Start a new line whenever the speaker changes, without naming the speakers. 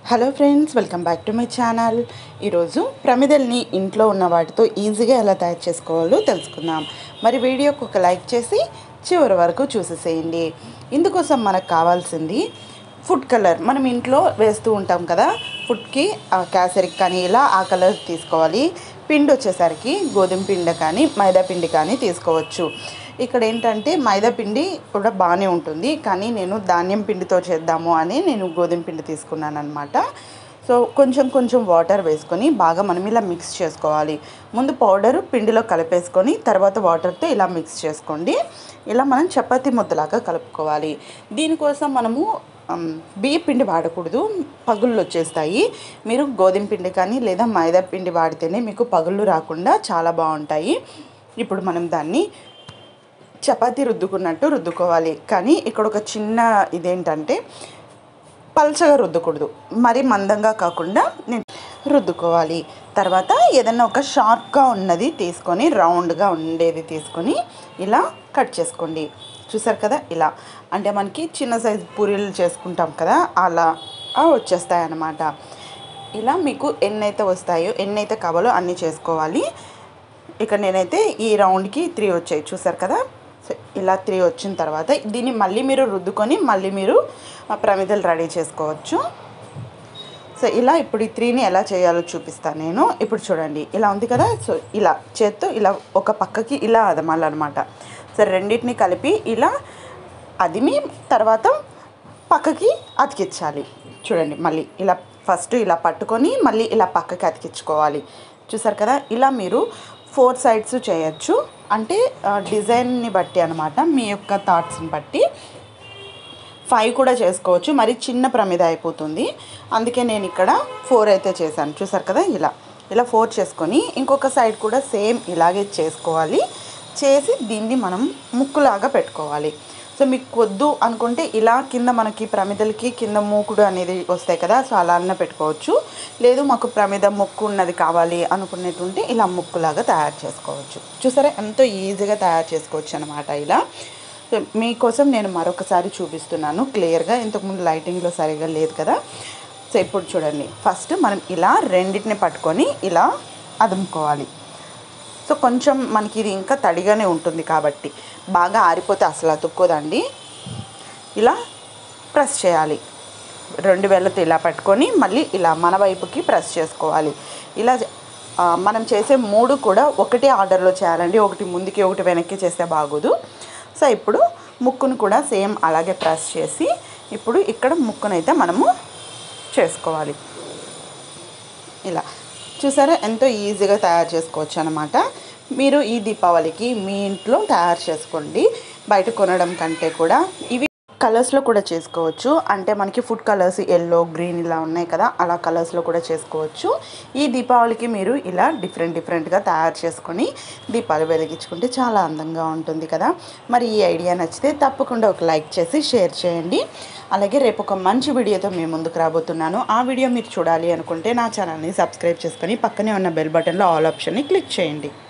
hello friends welcome back to my channel ఈరోజు ప్రమిదల్ని ఇంట్లో ఉన్న వాటితో ఈజీగా ఎలా తయారు చేసుకోవాలో తెలుసుకుందాం మరి వీడియోకి ఒక లైక్ చేసి చివరి వరకు చూసేసేయండి ఇందుకోసం మనకు కావాల్సింది ఫుడ్ కలర్ మనం ఇంట్లో వేస్తూ ఉంటాం కదా ఫుడ్కి క్యాసరికి కానీ ఇలా ఆ కలర్ తీసుకోవాలి పిండి వచ్చేసరికి గోధుమ పిండి కానీ మైదా పిండి కానీ తీసుకోవచ్చు ఇక్కడ ఏంటంటే మైదా పిండి కూడా బాగానే ఉంటుంది కానీ నేను ధాన్యం పిండితో చేద్దాము అని నేను గోధుమ పిండి తీసుకున్నాను అనమాట సో కొంచెం కొంచెం వాటర్ వేసుకొని బాగా మనం ఇలా మిక్స్ చేసుకోవాలి ముందు పౌడర్ పిండిలో కలిపేసుకొని తర్వాత వాటర్తో ఇలా మిక్స్ చేసుకోండి ఇలా మనం చపాతీ ముద్దలాగా కలుపుకోవాలి దీనికోసం మనము అమ్, బియ్య పిండి వాడకూడదు పగుళ్ళు వచ్చేస్తాయి మీరు గోధుమ పిండి కానీ లేదా మైదా పిండి వాడితేనే మీకు పగుళ్ళు రాకుండా చాలా బాగుంటాయి ఇప్పుడు మనం దాన్ని చపాతీ రుద్దుకున్నట్టు రుద్దుకోవాలి కానీ ఇక్కడ ఒక చిన్న ఇదేంటంటే పల్చగా రుద్దకూడదు మరి మందంగా కాకుండా నేను రుద్దుకోవాలి తర్వాత ఏదైనా ఒక షార్ప్గా ఉన్నది తీసుకొని రౌండ్గా ఉండేది తీసుకొని ఇలా కట్ చేసుకోండి చూసారు కదా ఇలా అంటే మనకి చిన్న సైజు పూరీలు చేసుకుంటాం కదా అలా వచ్చేస్తాయి అన్నమాట ఇలా మీకు ఎన్నైతే వస్తాయో ఎన్నైతే కావాలో అన్నీ చేసుకోవాలి ఇక్కడ నేనైతే ఈ రౌండ్కి త్రీ వచ్చాయి చూసారు కదా సో ఇలా త్రీ వచ్చిన తర్వాత దీన్ని మళ్ళీ మీరు రుద్దుకొని మళ్ళీ మీరు ఆ ప్రమిదలు రెడీ చేసుకోవచ్చు సో ఇలా ఇప్పుడు ఈ త్రీని ఎలా చేయాలో చూపిస్తాను నేను ఇప్పుడు చూడండి ఇలా ఉంది కదా సో ఇలా చేత్తో ఇలా ఒక పక్కకి ఇలా అదమాలన్నమాట సో రెండింటిని కలిపి ఇలా అదిమి తర్వాత పక్కకి అతికించాలి చూడండి మళ్ళీ ఇలా ఫస్ట్ ఇలా పట్టుకొని మళ్ళీ ఇలా పక్కకి అతికించుకోవాలి చూసారు కదా ఇలా మీరు ఫోర్ సైడ్స్ చేయొచ్చు అంటే ఆ, డిజైన్ని బట్టి అనమాట మీ యొక్క థాట్స్ని బట్టి ఫైవ్ కూడా చేసుకోవచ్చు మరి చిన్న ప్రమిద అయిపోతుంది అందుకే నేను ఇక్కడ ఫోర్ అయితే చేశాను చూసారు కదా ఇలా ఇలా ఫోర్ చేసుకొని ఇంకొక సైడ్ కూడా సేమ్ ఇలాగే చేసుకోవాలి చేసి దీన్ని మనం ముక్కులాగా పెట్టుకోవాలి సో మీకు వద్దు అనుకుంటే ఇలా కింద మనకి ప్రమిదలకి కింద మూకుడు అనేది వస్తాయి కదా సో అలా అన్న పెట్టుకోవచ్చు లేదు మాకు ప్రమిద ముక్కు ఉన్నది కావాలి అనుకునేటుంటే ఇలా ముక్కులాగా తయారు చేసుకోవచ్చు చూసారా ఎంతో ఈజీగా తయారు చేసుకోవచ్చు అనమాట ఇలా సో మీకోసం నేను మరొకసారి చూపిస్తున్నాను క్లియర్గా ఇంతకుముందు లైటింగ్లో సరిగా లేదు కదా సో ఇప్పుడు చూడండి ఫస్ట్ మనం ఇలా రెండింటిని పట్టుకొని ఇలా అదుముకోవాలి సో కొంచెం మనకి ఇది ఇంకా తడిగానే ఉంటుంది కాబట్టి బాగా ఆరిపోతే అసలు అతుక్కోదండి ఇలా ప్రెస్ చేయాలి రెండు వేళ్ళతో ఇలా పట్టుకొని మళ్ళీ ఇలా మన వైపుకి ప్రెస్ చేసుకోవాలి ఇలా చే- ఆ, మనం చేసే మూడు కూడా ఒకటే ఆర్డర్లో చేయాలండి ఒకటి ముందుకి ఒకటి వెనక్కి చేస్తే బాగోదు సో ఇప్పుడు ముక్కును కూడా సేమ్ అలాగే ప్రెస్ చేసి ఇప్పుడు ఇక్కడ ముక్కునైతే మనము చేసుకోవాలి ఇలా చూసారా ఎంతో ఈజీగా తయారు చేసుకోవచ్చు అనమాట మీరు ఈ దీపావళికి మీ ఇంట్లో తయారు చేసుకోండి బయట కొనడం కంటే కూడా ఇవి కలర్స్లో కూడా చేసుకోవచ్చు అంటే మనకి ఫుడ్ కలర్స్ ఎల్లో గ్రీన్ ఇలా ఉన్నాయి కదా అలా కలర్స్లో కూడా చేసుకోవచ్చు ఈ దీపావళికి మీరు ఇలా డిఫరెంట్ డిఫరెంట్గా తయారు చేసుకొని దీపాలు వెలిగించుకుంటే చాలా అందంగా ఉంటుంది కదా మరి ఈ ఐడియా నచ్చితే తప్పకుండా ఒక లైక్ చేసి షేర్ చేయండి అలాగే రేపు ఒక మంచి వీడియోతో మేము ముందుకు రాబోతున్నాను ఆ వీడియో మీరు చూడాలి అనుకుంటే నా ఛానల్ని సబ్స్క్రైబ్ చేసుకొని పక్కనే ఉన్న బెల్ బటన్లో ఆల్ ఆప్షన్ని క్లిక్ చేయండి